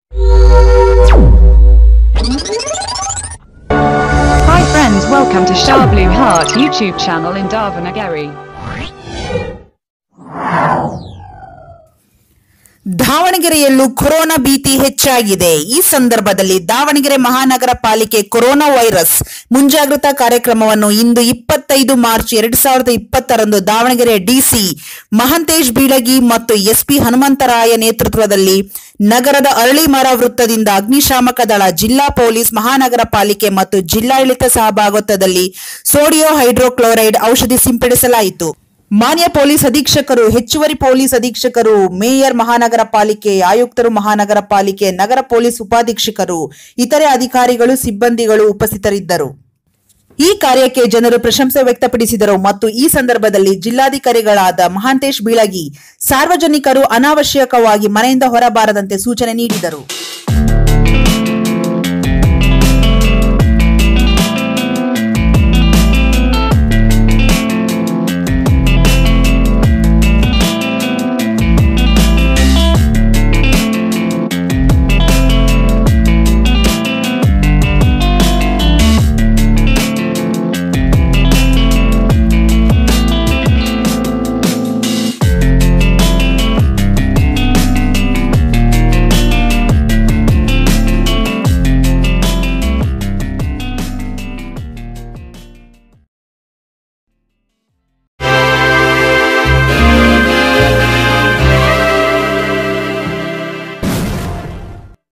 Hi friends, welcome to Shah Blue Heart YouTube channel in Davanagari. ದಾವಣಗೆರೆಯಲ್ಲೂ corona ಭೀತಿ ಹೆಚ್ಚಾಗಿದೆ ಈ ಸಂದರ್ಭದಲ್ಲಿ ದಾವಣಗೆರೆ ಮಹಾನಗರ ಪಾಲಿಕೆ ಕೊರೋನಾ ವೈರಸ್ ಮುಂಜಾಗ್ರತಾ ಕಾರ್ಯಕ್ರಮವನ್ನು ಇಂದು ಇಪ್ಪತ್ತೈದು ಮಾರ್ಚ್ ಎರಡ್ ಸಾವಿರದ ಇಪ್ಪತ್ತರಂದು ದಾವಣಗೆರೆ ಡಿಸಿ ಮಹಂತೇಶ್ ಬೀಳಗಿ ಮತ್ತು ಎಸ್ಪಿ ಹನುಮಂತರಾಯ ನೇತೃತ್ವದಲ್ಲಿ ನಗರದ ಅರಳಿಮರ ವೃತ್ತದಿಂದ ಅಗ್ನಿಶಾಮಕ ದಳ ಜಿಲ್ಲಾ ಪೊಲೀಸ್ ಮಹಾನಗರ ಪಾಲಿಕೆ ಮತ್ತು ಜಿಲ್ಲಾಡಳಿತ ಸಹಭಾಗಿತ್ವದಲ್ಲಿ ಸೋಡಿಯೋ ಹೈಡ್ರೋಕ್ಲೋರೈಡ್ ಔಷಧಿ ಸಿಂಪಡಿಸಲಾಯಿತು ಮಾನ್ಯ ಪೊಲೀಸ್ ಅಧೀಕ್ಷಕರು ಹೆಚ್ಚುವರಿ ಪೊಲೀಸ್ ಅಧೀಕ್ಷಕರು ಮೇಯರ್ ಮಹಾನಗರ ಪಾಲಿಕೆ ಆಯುಕ್ತರು ಮಹಾನಗರ ಪಾಲಿಕೆ ನಗರ ಪೊಲೀಸ್ ಉಪಾಧೀಕ್ಷಕರು ಇತರೆ ಅಧಿಕಾರಿಗಳು ಸಿಬ್ಬಂದಿಗಳು ಉಪಸ್ಥಿತರಿದ್ದರು ಈ ಕಾರ್ಯಕ್ಕೆ ಜನರು ಪ್ರಶಂಸೆ ವ್ಯಕ್ತಪಡಿಸಿದರು ಮತ್ತು ಈ ಸಂದರ್ಭದಲ್ಲಿ ಜಿಲ್ಲಾಧಿಕಾರಿಗಳಾದ ಮಹಾಂತೇಶ್ ಬೀಳಗಿ ಸಾರ್ವಜನಿಕರು ಅನಾವಶ್ಯಕವಾಗಿ ಮನೆಯಿಂದ ಹೊರಬಾರದಂತೆ ಸೂಚನೆ ನೀಡಿದರು